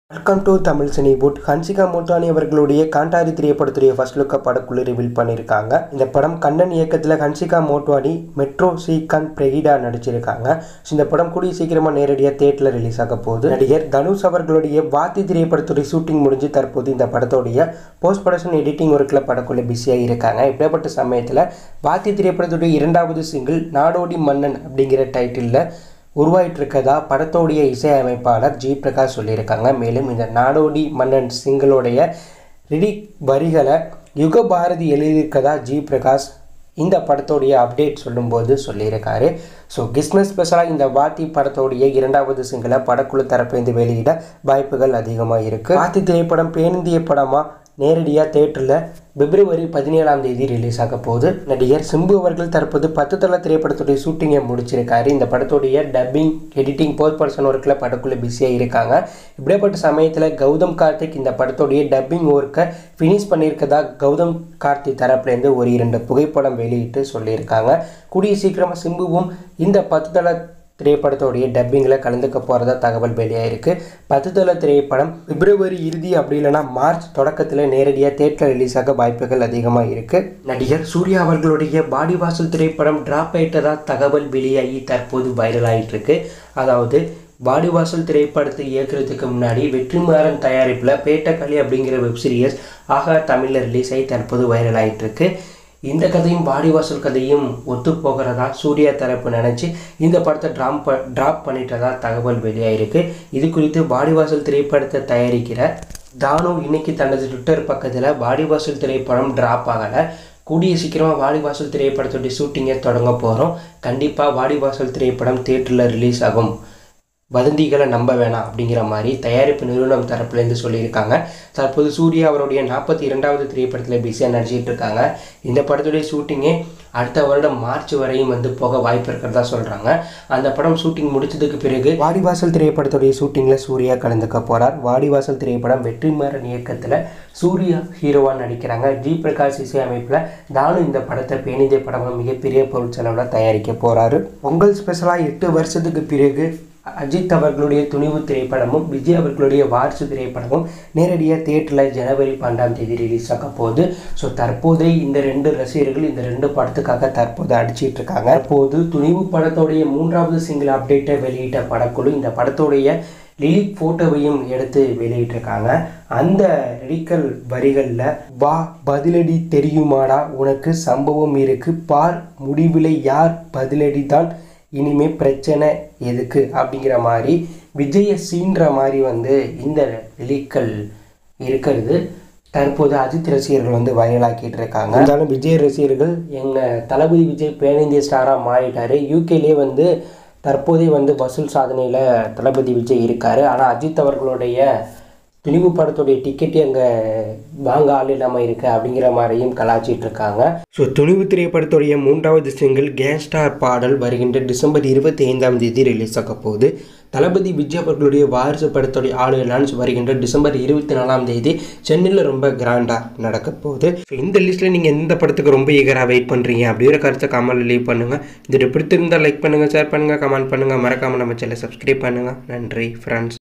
welcome to Tamil சினிபுட் ஹன்சிகா மோட்டானி அவர்களுடைய Gandhari திரைப்படத்துடைய first லுக்கை படக்குழு ரிவீல் பண்ணியிருக்காங்க இந்த படம் கண்ணன் இயக்கத்தில் ஹன்சிகா மோட்வானி மெட்ரோ ஸ்ரீகாந்த் பிரகிடா நடிச்சிருக்காங்க ஸோ இந்த படம் கூடிய சீக்கிரமாக நேரடியாக தேட்டரில் ரிலீஸ் ஆக போகுது நடிகர் தனுஷ் அவர்களுடைய வாத்தி திரைப்படத்துடைய ஷூட்டிங் முடிஞ்சு தற்போது இந்த படத்தோடைய போஸ்ட் ப்ரொடக்ஷன் எடிட்டிங் ஒர்க்கில் படக்குள்ள பிஸியாக இருக்காங்க இப்படிப்பட்ட சமயத்தில் வாத்தி திரைப்படத்துடைய இரண்டாவது சிங்கிள் நாடோடி மன்னன் அப்படிங்கிற டைட்டிலில் உருவாயிட்டு இருக்கதா படத்தோடைய இசையமைப்பாளர் ஜி பிரகாஷ் சொல்லியிருக்காங்க மேலும் இந்த நாடோடி மன்னன் சிங்களோடைய லிரிக் வரிகளை யுக பாரதி எழுதியிருக்கதா ஜி பிரகாஷ் இந்த படத்தோடைய அப்டேட் சொல்லும்போது சொல்லியிருக்காரு ஸோ கிறிஸ்மஸ் ஸ்பெஷலாக இந்த வாத்தி படத்தோடைய இரண்டாவது சிங்கிளை படக்குழு தரப்பிலிருந்து வெளியிட வாய்ப்புகள் அதிகமாக இருக்குது வாத்தி திரைப்படம் பேருந்திய படமாக நேரடியாக தேட்டரில் பிப்ரவரி பதினேழாம் தேதி ரிலீஸ் ஆக போகுது நடிகர் சிம்பு அவர்கள் தற்போது பத்து தள திரைப்படத்துடைய ஷூட்டிங்கை முடிச்சிருக்காரு இந்த படத்துடைய டப்பிங் எடிட்டிங் போஸ்ட் பர்சன் ஒர்க்கில் படக்குள்ளே பிஸியாக இருக்காங்க இப்படிப்பட்ட சமயத்தில் கௌதம் கார்த்திக் இந்த படத்துடைய டப்பிங் ஒர்க்கை ஃபினிஷ் பண்ணியிருக்கதா கௌதம் கார்த்திக் தரப்புலேருந்து ஒரு இரண்டு புகைப்படம் வெளியிட்டு சொல்லியிருக்காங்க கூடிய சீக்கிரமாக சிம்புவும் இந்த பத்து தள திரைப்படத்தோடைய டப்பிங்கில் கலந்துக்க போகிறதா தகவல் வெளியாயிருக்கு பத்து தள திரைப்படம் பிப்ரவரி இறுதி அப்படி இல்லைன்னா மார்ச் தொடக்கத்தில் நேரடியாக தேட்டரில் ரிலீஸ் ஆக வாய்ப்புகள் அதிகமாக இருக்குது நடிகர் சூர்யா அவர்களுடைய பாடி வாசல் திரைப்படம் டிராப் ஆயிட்டதா தகவல் வெளியாகி தற்போது வைரல் ஆகிட்டு இருக்கு அதாவது வாடிவாசல் திரைப்படத்தை இயக்குறதுக்கு முன்னாடி வெற்றிமாறன் தயாரிப்பில் பேட்டக்களி அப்படிங்கிற வெப் சீரியஸ் ஆகா தமிழில் ரிலீஸ் ஆகி தற்போது வைரல் ஆகிட்டு இருக்கு இந்த கதையும் வாடிவாசல் கதையும் ஒத்து போகிறதா சூர்யா தரப்பு நினச்சி இந்த படத்தை ட்ராப் ப ட்ராப் பண்ணிட்டதா தகவல் வெளியாயிருக்கு இது குறித்து வாடிவாசல் திரைப்படத்தை தயாரிக்கிற தானு இன்னைக்கு தனது ட்விட்டர் பக்கத்தில் வாடிவாசல் திரைப்படம் ட்ராப் ஆகலை கூடிய சீக்கிரமாக வாடிவாசல் திரைப்படத்துடைய ஷூட்டிங்கை தொடங்க போகிறோம் கண்டிப்பாக வாடிவாசல் திரைப்படம் தேட்டரில் ரிலீஸ் ஆகும் வதந்திகளை நம்ப வேணாம் அப்படிங்கிற மாதிரி தயாரிப்பு நிறுவனம் தரப்புலேருந்து சொல்லியிருக்காங்க தற்போது சூர்யா அவருடைய நாற்பத்தி இரண்டாவது திரைப்படத்தில் பிஸியாக நடிச்சிட்டு இருக்காங்க இந்த படத்துடைய ஷூட்டிங்கே அடுத்த வருடம் மார்ச் வரையும் வந்து போக வாய்ப்பு இருக்கிறதா சொல்கிறாங்க அந்த படம் ஷூட்டிங் முடிச்சதுக்கு பிறகு வாடிவாசல் திரைப்படத்துடைய ஷூட்டிங்கில் சூர்யா கலந்துக்க போகிறார் வாடிவாசல் திரைப்படம் வெற்றிமாறன் இயக்கத்தில் சூர்யா ஹீரோவாக நடிக்கிறாங்க ஜி பிரகாஷ் இசை அமைப்பில் தானு இந்த படத்தை பேணிதே படமாக மிகப்பெரிய பொருட்செலவில் தயாரிக்க போகிறாரு பொங்கல் ஸ்பெஷலாக எட்டு வருஷத்துக்கு பிறகு அஜித் அவர்களுடைய துணிவு திரைப்படமும் விஜய் அவர்களுடைய வாரிசு திரைப்படமும் நேரடியாக தேட்டரில் ஜனவரி பன்னெண்டாம் தேதி ரிலீஸ் ஆக போகுது ஸோ தற்போதே இந்த ரெண்டு ரசிகர்கள் இந்த ரெண்டு படத்துக்காக தற்போது அடிச்சிட்டு இருக்காங்க தற்போது துணிவு படத்தோடைய மூன்றாவது சிங்கிள் அப்டேட்டை வெளியிட்ட படக்குழு இந்த படத்தோடைய லிரிக் ஃபோட்டோவையும் எடுத்து வெளியிட்டிருக்காங்க அந்த லிரிக்கல் வரிகளில் வா பதிலடி தெரியுமாடா உனக்கு சம்பவம் இருக்கு பார் முடிவில் யார் பதிலடி தான் இனிமே பிரச்சனை எதுக்கு அப்படிங்கிற மாதிரி விஜய சீன்ற மாதிரி வந்து இந்த லிரிக்கல் இருக்கிறது தற்போது அஜித் ரசிகர்கள் வந்து வைரலாக்கிட்டு இருக்காங்க இருந்தாலும் விஜய் ரசிகர்கள் எங்கள் தளபதி விஜய் பேன் இந்திய ஸ்டாராக மாறிட்டார் யூகேலேயே வந்து தற்போதே வந்து வசூல் சாதனையில் தளபதி விஜய் இருக்கார் ஆனால் அஜித் அவர்களுடைய துணிவு படத்துடைய டிக்கெட்டே அங்கே வாங்க ஆள் இல்லாமல் இருக்குது அப்படிங்கிற மாதிரியும் கலாச்சிட்டு இருக்காங்க ஸோ துணிவு திரைப்படத்துடைய மூன்றாவது சிங்கிள் கேங்ஸ்டார் பாடல் வருகின்ற டிசம்பர் இருபத்தி ஐந்தாம் தேதி ரிலீஸ் ஆக போகுது தளபதி விஜய் அவர்களுடைய வாரிசு படத்துடைய ஆடியோ லான்ச் வருகின்ற டிசம்பர் இருபத்தி நாலாம் தேதி சென்னையில் ரொம்ப கிராண்டாக நடக்க போகுது ஸோ இந்த லிஸ்ட்டில் நீங்கள் எந்த படத்துக்கு ரொம்ப ஈகராக வெயிட் பண்ணுறீங்க அப்படிங்கிற கருத்தை கமெண்ட் லீவ் பண்ணுங்கள் இது பிடித்திருந்தால் லைக் பண்ணுங்கள் ஷேர் பண்ணுங்கள் கமெண்ட் பண்ணுங்கள் மறக்காமல் நம்ம சேனலை சப்ஸ்கிரைப் பண்ணுங்கள் நன்றி ஃப்ரெண்ட்ஸ்